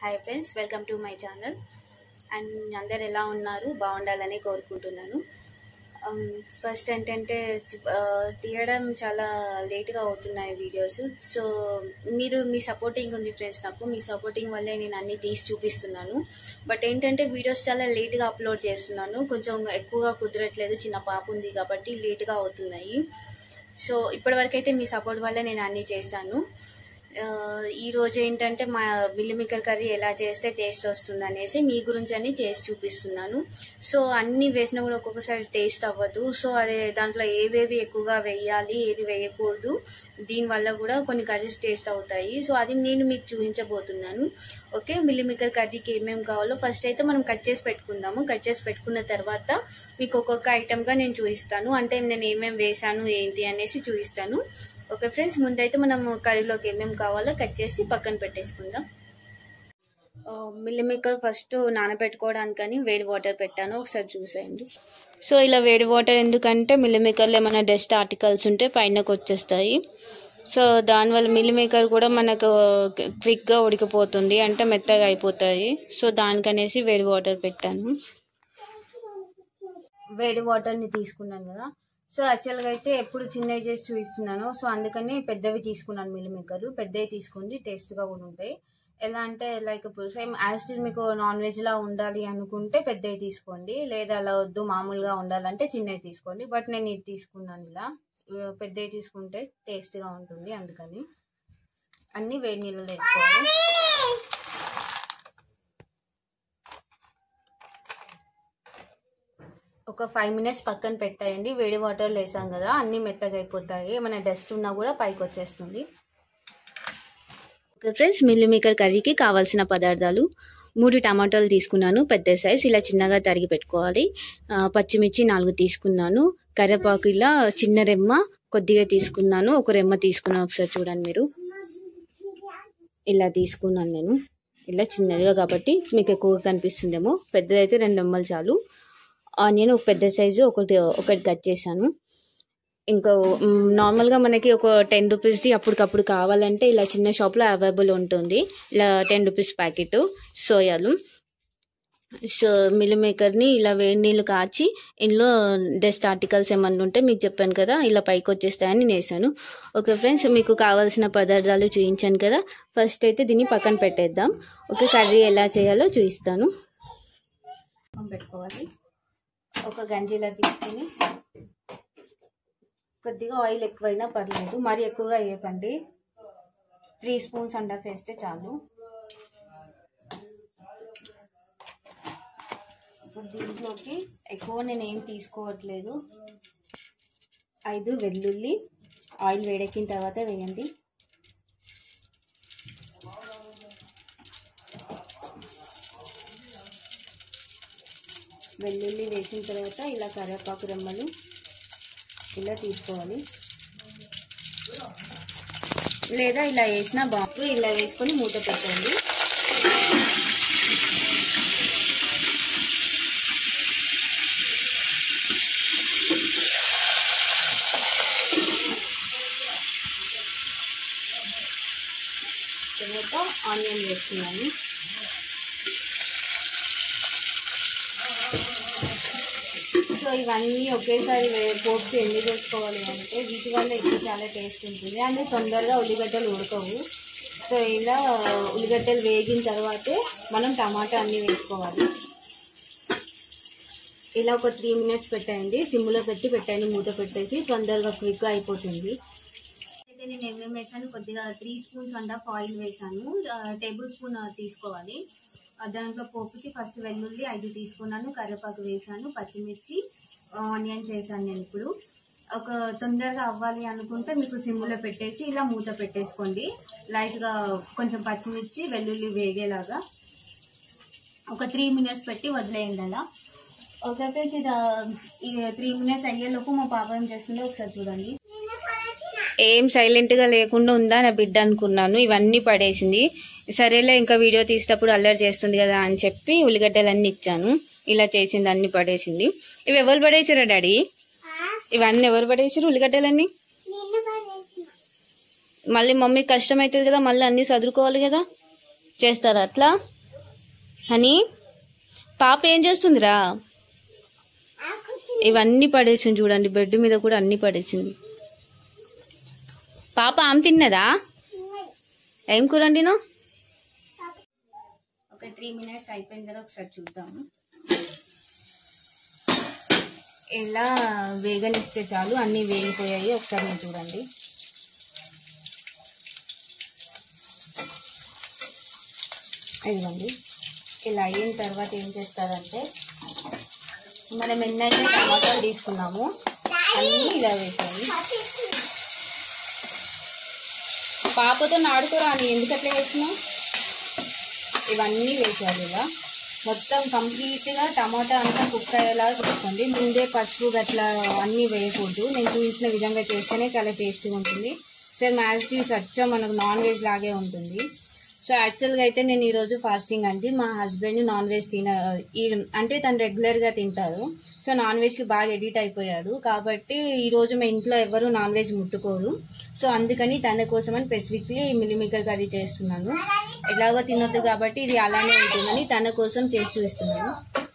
Hi friends welcome to my channel and అందరు ఎలా ఉన్నారు బాగుండాలని కోరుకుంటున్నాను ఫస్ట్ ఏంటంటే ఆ, తీయడం చాలా లేట్గా అవుతున్నాయి వీడియోస్ సో మీరు మీ సపోర్టింగ్ ఉంది ఫ్రెండ్స్ నాకు మీ సపోర్టింగ్ వల్లే నేను అన్ని తీసి చూపిస్తున్నాను బట్ ఏంటంటే వీడియోస్ చాలా లేట్గా అప్లోడ్ చేస్తున్నాను కొంచెం ఎక్కువగా కుదరట్లేదు చిన్న పాప ఉంది కాబట్టి లేట్గా అవుతున్నాయి సో ఇప్పటివరకు అయితే మీ సపోర్ట్ వల్ల నేను అన్నీ చేశాను ఆ, ఈ రోజు ఏంటంటే మా మిల్లిమిక్కర్ కర్రీ ఎలా చేస్తే టేస్ట్ వస్తుంది అనేసి మీ గురించి అని చేసి చూపిస్తున్నాను సో అన్ని వేసినా కూడా ఒక్కొక్కసారి టేస్ట్ అవ్వదు సో అదే దాంట్లో ఏవేవి ఎక్కువగా వేయాలి ఏది వేయకూడదు దీనివల్ల కూడా కొన్ని కర్రీస్ టేస్ట్ అవుతాయి సో అది నేను మీకు చూపించబోతున్నాను ఓకే మిల్లిమిక్కర్ కర్రీకి ఏమేమి కావాలో ఫస్ట్ అయితే మనం కట్ చేసి పెట్టుకుందాము కట్ చేసి పెట్టుకున్న తర్వాత మీకు ఒక్కొక్క ఐటమ్గా నేను చూపిస్తాను అంటే నేను ఏమేమి వేసాను ఏంటి అనేసి చూపిస్తాను ఓకే ఫ్రెండ్స్ ముందైతే మనం కర్రీలోకి ఏమేమి కావాలో కట్ చేసి పక్కన పెట్టేసుకుందాం మిల్లిమిక్కర్ ఫస్ట్ నానబెట్టుకోవడానికని వేడి వాటర్ పెట్టాను ఒకసారి చూసేయండి సో ఇలా వేడి వాటర్ ఎందుకంటే మిల్లిమేకర్లో ఏమైనా డస్ట్ ఆర్టికల్స్ ఉంటే పైనకు వచ్చేస్తాయి సో దానివల్ల మిల్లిమేకర్ కూడా మనకు క్విక్గా ఉడికిపోతుంది అంటే మెత్తగా అయిపోతాయి సో దానికనేసి వేడి వాటర్ పెట్టాను వేడి వాటర్ని తీసుకున్నాను కదా సో యాక్చువల్గా అయితే ఎప్పుడు చిన్నవి చేసి చూపిస్తున్నాను సో అందుకని పెద్దవి తీసుకున్నాను మిల్లిమేకర్ పెద్దవి తీసుకోండి టేస్ట్గా కూడా ఉంటాయి ఎలా అంటే లైక్ ఇప్పుడు సేమ్ యాజ్ మీకు నాన్ వెజ్ లా ఉండాలి అనుకుంటే పెద్దవి తీసుకోండి లేదా అలా వద్దు మామూలుగా ఉండాలంటే చిన్నవి తీసుకోండి బట్ నేను ఇది తీసుకున్నాను ఇలా ఇవి పెద్దవి తీసుకుంటే టేస్ట్గా ఉంటుంది అందుకని అన్నీ వేడి నీళ్ళలో వేసుకోవాలి ఒక ఫైవ్ మినిట్స్ పక్కన పెట్టేయండి వేడి వాటర్లో వేసాం కదా అన్నీ మెత్తగా అయిపోతాయి ఏమైనా డస్ట్ ఉన్నా కూడా పైకి వచ్చేస్తుంది ఓకే ఫ్రెండ్స్ మిల్లి మేకర్ కర్రీకి కావాల్సిన పదార్థాలు మూడు టమాటాలు తీసుకున్నాను పెద్ద సైజ్ ఇలా చిన్నగా తరిగి పెట్టుకోవాలి ఆ, పచ్చిమిర్చి నాలుగు తీసుకున్నాను కరివేపాకు ఇలా చిన్న రెమ్మ కొద్దిగా తీసుకున్నాను ఒక రెమ్మ తీసుకున్నాను ఒకసారి చూడండి మీరు ఇలా తీసుకున్నాను నేను ఇలా చిన్నదిగా కాబట్టి మీకు ఎక్కువగా కనిపిస్తుందేమో పెద్దదైతే రెండు రెమ్మలు చాలు ఆనియన్ ఒక పెద్ద సైజు ఒకటి ఒకటి కట్ చేశాను ఇంకా మ్, నార్మల్గా మనకి ఒక టెన్ రూపీస్ది అప్పటికప్పుడు కావాలంటే ఇలా చిన్న షాప్లో అవైలబుల్ ఉంటుంది ఇలా టెన్ రూపీస్ ప్యాకెట్ సోయాలు సో మిల్ మేకర్ని ఇలా వేడి నీళ్ళు కాచి ఇందులో డస్ట్ ఆర్టికల్స్ ఏమన్నా ఉంటే మీకు చెప్పాను కదా ఇలా పైకి వచ్చేస్తాయని నేను వేసాను ఓకే ఫ్రెండ్స్ మీకు కావాల్సిన పదార్థాలు చూపించాను కదా ఫస్ట్ అయితే దీన్ని పక్కన పెట్టేద్దాం ఓకే కర్రీ ఎలా చేయాలో చూపిస్తాను పెట్టుకోవాలి ఒక గంజిలా తీసుకుని కొద్దిగా ఆయిల్ ఎక్కువైనా పర్లేదు మరి ఎక్కువగా వేయకండి త్రీ స్పూన్స్ అండ్ హాఫ్ వేస్తే చాలు ఇప్పుడు దీంట్లోకి ఎక్కువ నేను ఏం తీసుకోవట్లేదు ఐదు వెల్లుల్లి ఆయిల్ వేడెక్కిన తర్వాత వేయండి వెల్లుల్లి వేసిన తర్వాత ఇలా కరివేపాకు రెమ్మలు ఇలా తీసుకోవాలి లేదా ఇలా వేసినా బాగుంటుంది ఇలా వేసుకొని మూత పెట్టండి తర్వాత ఆనియన్ వేస్తున్నాను సో ఇవన్నీ ఒకేసారి వే- పోపు ఎందుకు వేసుకోవాలి అంటే వీటి వల్ల ఎక్కువ చాలా టేస్ట్ ఉంటుంది అండ్ తొందరగా ఉల్లిగడ్డలు ఉడకవు సో ఇలా ఉల్లిగడ్డలు వేగిన తర్వాతే మనం టమాటా అన్నీ వేసుకోవాలి ఇలా ఒక త్రీ మినిట్స్ పెట్టండి సిమ్లో పెట్టి పెట్టండి మూత పెట్టేసి తొందరగా క్విక్గా అయిపోతుంది అయితే నేను ఏమేమి వేసాను కొద్దిగా three spoons and half oil వేసాను టేబుల్ స్పూన్ తీసుకోవాలి ఆ, దాంట్లో పోపుకి ఫస్ట్ వెల్లుల్లి ఐదు తీసుకున్నాను కరివేపాకు వేసాను పచ్చిమిర్చి ఆనియన్స్ వేసాను నేను ఇప్పుడు ఒక తొందరగా అవ్వాలి అనుకుంటే మీకు సిమ్లో పెట్టేసి ఇలా మూత పెట్టేసుకోండి లైట్గా కొంచెం పచ్చిమిర్చి వెల్లుల్లి వేగేలాగా ఒక త్రీ మినిట్స్ పెట్టి వదిలేయండి అలా ఒక ఫ్రెండ్స్ ఇది ఈ త్రీ మినిట్స్ అయ్యేలోపు మా పాప ఏం చేస్తుందో ఒకసారి చూడండి ఏం సైలెంట్ గా లేకుండా ఉందా నా బిడ్డ అనుకున్నాను ఇవన్నీ పడేసింది సరేలే ఇంకా వీడియో తీసేటప్పుడు అల్లరి చేస్తుంది కదా అని చెప్పి ఉల్లిగడ్డలన్నీ ఇచ్చాను ఇలా చేసింది అన్ని పడేసింది ఇవి ఎవరు పడేసారా డాడీ ఇవన్నీ ఎవరు పడేసారు ఉల్లిగడ్డలన్నీ మళ్ళీ మమ్మీకి కష్టం అవుతుంది కదా మళ్ళీ అన్ని చదువుకోవాలి కదా చేస్తారా అట్లా హనీ పాప ఏం చేస్తుందిరా ఇవన్నీ పడేసింది చూడండి బెడ్ మీద కూడా అన్ని పడేసింది పాప ఆమె తిన్నదా ఏం కూరండి ఒక త్రీ మినిట్స్ అయిపోయింది కదా ఒకసారి చూద్దాము ఎలా వేగనిస్తే చాలు అన్నీ వేగిపోయాయి ఒకసారి మీరు చూడండి ఇదిగోండి ఇలా అయిన తర్వాత ఏం చేస్తారంటే మనం ఎన్నైతే టమాటాలు తీసుకున్నాము అన్నీ ఇలా వేసాము పాపతో నాడుకోరా అని ఎందుకు అట్లా వేసినావు ఇవన్నీ వేసేయాలి ఇలా మొత్తం కంప్లీట్గా టమాటా అంతా కుక్ అయ్యేలా చూసుకోండి ముందే పసుపు గట్లా అన్నీ వేయకూడదు నేను చూపించిన విధంగా చేస్తేనే చాలా టేస్టీగా ఉంటుంది సేమ్ యాజ్ టీస్ అచ్చం మనకు నాన్ వెజ్ లాగే ఉంటుంది సో యాక్చువల్గా అయితే నేను ఈరోజు ఫాస్టింగ్ అండి మా హస్బెండ్ నాన్ వెజ్ తిన ఈ అంటే తను రెగ్యులర్గా తింటారు సో నాన్ వెజ్కి బాగా ఎడిట్ అయిపోయాడు కాబట్టి ఈరోజు మా ఇంట్లో ఎవరు నాన్ వెజ్ ముట్టుకోరు సో అందుకని తన కోసమని స్పెసిఫిక్లీ మిల్లిమికర్ కర్రీ చేస్తున్నాను ఎలాగో తినొద్దు కాబట్టి ఇది అలానే ఉంటుందని తన కోసం చేసి చూస్తున్నాను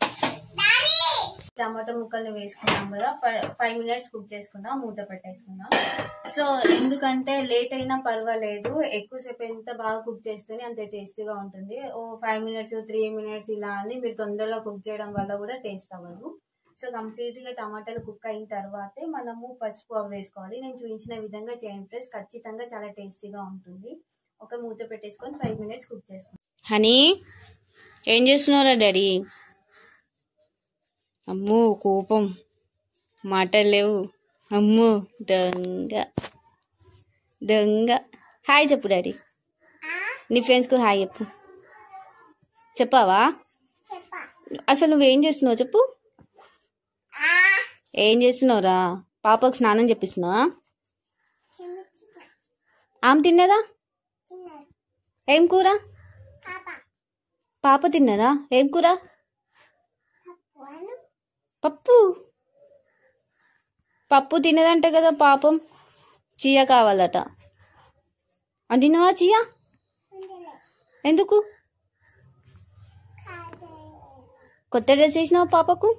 టమాటా ముక్కల్ని వేసుకున్నాం కదా ఫైవ్ మినిట్స్ కుక్ చేసుకుందాం మూత పెట్టేసుకుందాం సో ఎందుకంటే లేట్ అయినా పర్వాలేదు ఎక్కువసేపు ఎంత బాగా కుక్ చేస్తేనే అంత టేస్టీగా ఉంటుంది ఓ ఫైవ్ మినిట్స్ త్రీ మినిట్స్ ఇలా అని మీరు తొందరగా కుక్ చేయడం వల్ల కూడా టేస్ట్ అవ్వదు సో కంప్లీట్గా టమాటాలు కుక్ అయిన తర్వాతే మనము పసుపు అవి వేసుకోవాలి నేను చూపించిన విధంగా చేయండి ఫ్రెండ్స్ ఖచ్చితంగా చాలా టేస్టీగా ఉంటుంది ఒక మూత పెట్టేసుకొని ఫైవ్ మినిట్స్ కుక్ చేసుకోండి హనీ ఏం చేస్తున్నారా డాడీ అమ్మో కోపం మాటలు లేవు అమ్మో దొంగ దొంగ హాయ్ చెప్పు డాడీ నీ ఫ్రెండ్స్కి హాయ్ చెప్పు చెప్పావా అసలు నువ్వేం చేస్తున్నావు చెప్పు ఏం చేస్తున్నావురా పాపకు స్నానం చెప్పిస్తున్నావా ఆమె తిన్నదా ఏం కూర పాప తిన్నదా ఏం కూర పప్పు పప్పు తినదంట కదా పాపం చీయ కావాలట అంటినవా చీయ ఎందుకు కొత్త డ్రెస్ వేసినావా పాపకు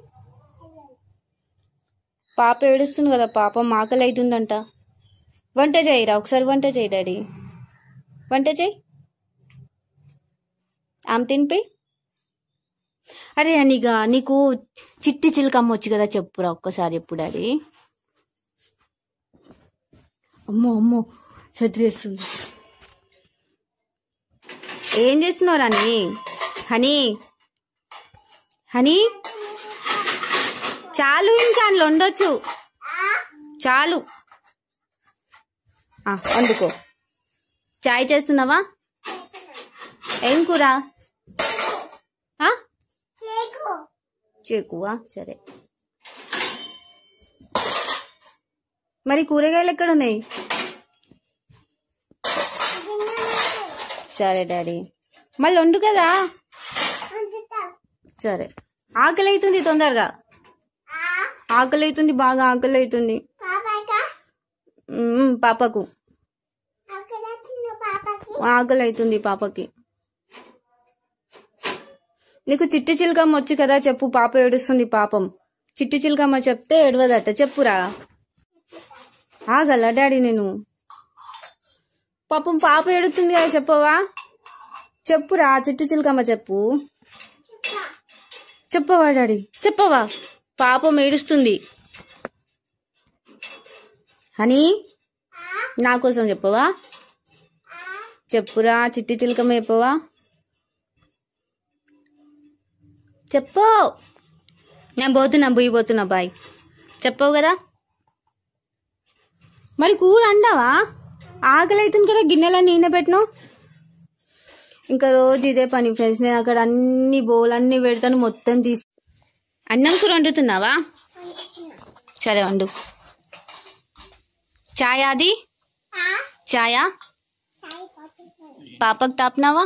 పాప ఏడుస్తుంది కదా పాపం ఆకలి అవుతుందంట వంట చేయరా ఒకసారి వంట చేయి డాడీ వంట చేయి ఆమె తినిపి అరే అనిగా నీకు చిట్టి చిలకమ్మ వచ్చి కదా చెప్పురా ఒక్కసారి ఎప్పుడు డాడీ అమ్మో అమ్మో చదివేస్తుంది ఏం చేస్తున్నావు రాని హనీ హనీ చాలు ఇంకా అందులో ఉండొచ్చు చాలు ఆ, వండుకో చాయ్ చేస్తున్నావా ఏం కూర ఆ? చేకువా సరే మరి కూరగాయలు ఎక్కడ ఉన్నాయి సరే డాడీ మళ్ళీ వండు కదా సరే ఆకలి అవుతుంది తొందరగా ఆకలి అవుతుంది బాగా ఆకలి అవుతుంది మ్మ్, పాపకు ఆకలి అవుతుంది పాపకి నీకు చిట్టి చిలకమ్మ వచ్చు కదా చెప్పు పాప ఏడుస్తుంది పాపం చిట్టి చిలకమ్మ చెప్తే ఏడవదట చెప్పురా ఆగల డాడీ నేను పాపం పాప ఏడుతుంది కదా చెప్పవా చెప్పురా చిట్టి చిలకమ్మ చెప్పు చెప్పవా డాడీ చెప్పవా పాపం ఏడుస్తుంది హనీ నా కోసం చెప్పవా చెప్పురా చిట్టి చిలకమ్మ చెప్పవా చెప్పు నేను పోతున్నా బుయ్యి పోతున్నా బాయ్ చెప్పవు కదా మరి కూర అండావా ఆకలి అవుతుంది కదా గిన్నెలన్నీ నేనే పెట్టినావు ఇంకా రోజు ఇదే పని ఫ్రెండ్స్ నేను అక్కడ అన్ని బౌల్ అన్ని పెడతాను మొత్తం తీసి అన్నం కూర వండుతున్నావా సరే వండు చాయ్ అది చాయా పాపకు తాపినావా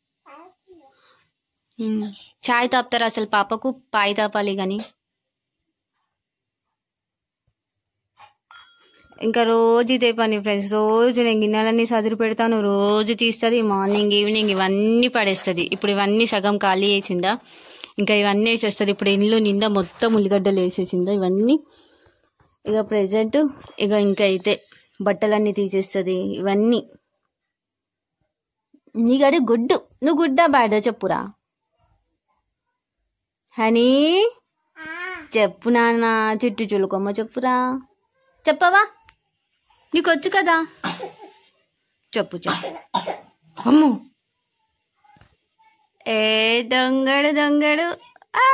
మ్మ్. చాయ్ తాపుతారా అసలు పాపకు పాయి తాపాలి కానీ ఇంకా రోజు ఇదే పని ఫ్రెండ్స్ రోజు నేను గిన్నెలన్నీ సదిరి పెడతాను రోజు తీస్తుంది మార్నింగ్ ఈవినింగ్ ఇవన్నీ పడేస్తుంది ఇప్పుడు ఇవన్నీ సగం ఖాళీ చేసిందా ఇంకా ఇవన్నీ వేసేస్తుంది ఇప్పుడు ఇల్లు నిండా మొత్తం ఉల్లిగడ్డలు వేసేసిందా ఇవన్నీ ఇక ప్రెసెంట్ ఇక ఇంకా అయితే బట్టలన్నీ తీసేస్తుంది ఇవన్నీ నీగడి గుడ్డు నువ్వు గుడ్డా బ్యాడా చెప్పురా హనీ చెప్పు నాన్న చిట్టు చులుకొమ్మ చెప్పురా చెప్పవా నీకు వచ్చు కదా చెప్పు చెప్పు అమ్ము ఏ దొంగడు దొంగడు ఆ!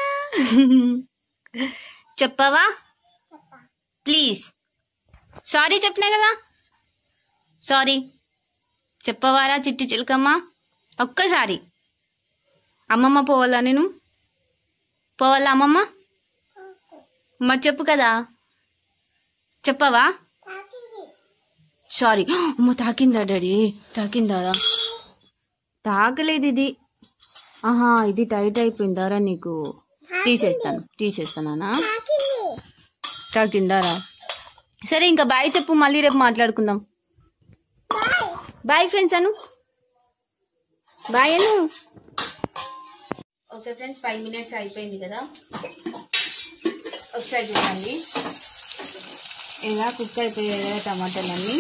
చెప్పవా ప్లీజ్ సారీ చెప్పినా కదా సారీ చెప్పవారా చిట్టి చిలకమ్మ ఒక్కసారి అమ్మమ్మ పోవాలా నేను పోవాలా అమ్మమ్మ అమ్మ చెప్పు కదా చెప్పవా సారీ అమ్మ తాకిందా డాడీ తాకిందా తాకలేదు ఇది ఆహా ఇది టైట్ అయిపోయిందారా నీకు తీసేస్తాను తీసేస్తానా తాకిందారా సరే ఇంకా బాయ్ చెప్పు మళ్ళీ రేపు మాట్లాడుకుందాం bye friends Anu bye Anu okay friends five minutes అయిపోయింది కదా ఒకసారి చూడండి ఇలా కుక్ అయిపోయాయి కదా టమాటాలన్నీ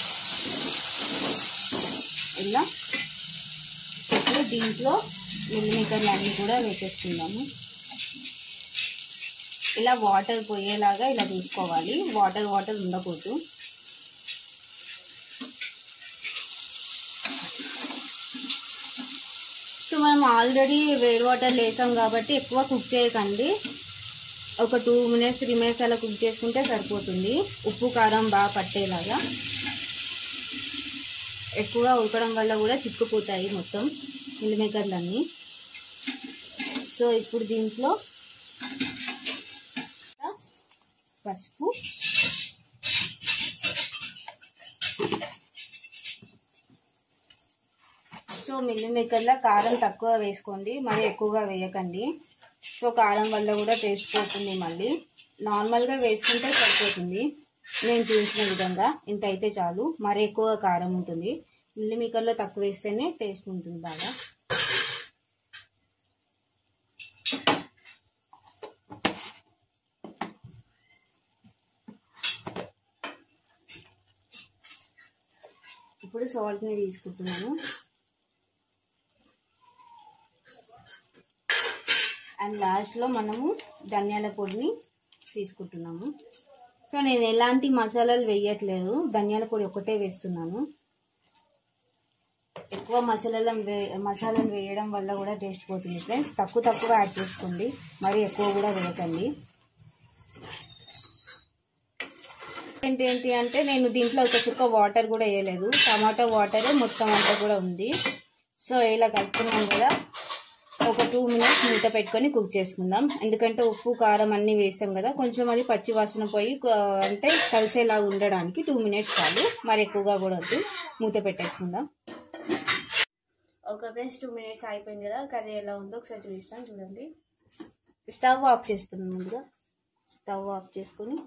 ఇలా ఇప్పుడు దీంట్లో మిల్లిమేకర్లు అన్నీ కూడా వేసేసుకుందాము ఇలా వాటర్ పోయేలాగా ఇలా చూసుకోవాలి వాటర్ వాటర్ ఉండకూడదు సో మనం ఆల్రెడీ వేడి వాటర్ వేసాం కాబట్టి ఎక్కువ కుక్ చేయకండి ఒక టూ మినిట్స్ త్రీ మినిట్స్ అలా కుక్ చేసుకుంటే సరిపోతుంది ఉప్పు కారం బాగా పట్టేలాగా ఎక్కువగా ఉడకడం వల్ల కూడా చిక్కుపోతాయి మొత్తం మిల్లిమేకర్లన్నీ సో ఇప్పుడు దీంట్లో పసుపు సో మిల్లి మేకర్లో కారం తక్కువ వేసుకోండి మరి ఎక్కువగా వేయకండి సో కారం వల్ల కూడా టేస్ట్ పోతుంది మళ్ళీ నార్మల్గా వేసుకుంటే సరిపోతుంది నేను చూసిన విధంగా ఇంత అయితే చాలు మరి ఎక్కువ కారం ఉంటుంది మిల్లి మేకర్లో తక్కువ వేస్తేనే టేస్ట్ ఉంటుంది బాగా ఇప్పుడు సాల్ట్ని తీసుకుంటున్నాను అండ్ లాస్ట్లో మనము ధనియాల పొడిని తీసుకుంటున్నాము సో నేను ఎలాంటి మసాలాలు వేయట్లేదు ధనియాల పొడి ఒకటే వేస్తున్నాను ఎక్కువ మసాలాలు వే మసాలాలు వేయడం వల్ల కూడా టేస్ట్ పోతుంది ఫ్రెండ్స్ తక్కువ తక్కువ యాడ్ చేసుకోండి మరి ఎక్కువ కూడా వేయకండి ఏంటి ఏంటి అంటే నేను దీంట్లో ఒక చుక్క వాటర్ కూడా వేయలేదు టమాటా వాటరే మొత్తం అంతా కూడా ఉంది సో ఇలా కలుపుకున్నాం కదా ఒక టూ మినిట్స్ మూత పెట్టుకొని కుక్ చేసుకుందాం ఎందుకంటే ఉప్పు కారం అన్నీ వేసాం కదా కొంచెం అది పచ్చి వాసన పోయి ఆ, అంటే కలిసేలా ఉండడానికి టూ మినిట్స్ చాలు మరి ఎక్కువగా కూడా వద్దు మూత పెట్టేసుకుందాం ఒక ఫ్రెండ్స్ టూ మినిట్స్ అయిపోయింది కదా కర్రీ ఎలా ఉందో ఒకసారి చూపిస్తాను చూడండి స్టవ్ ఆఫ్ చేస్తున్నాం ముందుగా స్టవ్ ఆఫ్ చేసుకొని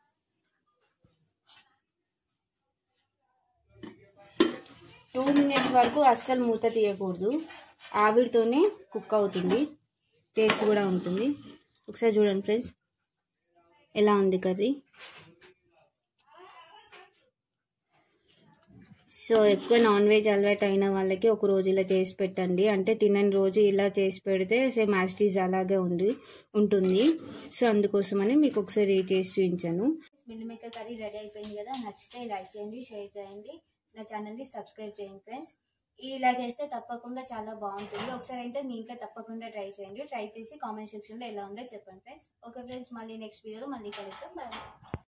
టూ మినిట్స్ వరకు అస్సలు మూత తీయకూడదు ఆవిరితోనే కుక్ అవుతుంది టేస్ట్ కూడా ఉంటుంది ఒకసారి చూడండి ఫ్రెండ్స్ ఎలా ఉంది కర్రీ సో ఎక్కువ నాన్ వెజ్ అలవాటు అయిన వాళ్ళకి ఒక రోజు ఇలా చేసి పెట్టండి అంటే తినని రోజు ఇలా చేసి పెడితే సేమ్ యాస్టీస్ అలాగే ఉంది ఉంటుంది సో అందుకోసమని మీకు ఒకసారి చేసి చూపించాను మిల్ మేకర్ కర్రీ రెడీ అయిపోయింది కదా నచ్చితే లైక్ చేయండి షేర్ చేయండి నా ఛానల్ని సబ్స్క్రైబ్ చేయండి ఫ్రెండ్స్ ఇలా చేస్తే తప్పకుండా చాలా బాగుంటుంది ఒకసారి అంటే మీ ఇంట్లో తప్పకుండా ట్రై చేయండి ట్రై చేసి కామెంట్ సెక్షన్లో ఎలా ఉందో చెప్పండి ఫ్రెండ్స్ ఓకే ఫ్రెండ్స్ మళ్ళీ నెక్స్ట్ వీడియోలో మళ్ళీ కలుద్దాం బాయ్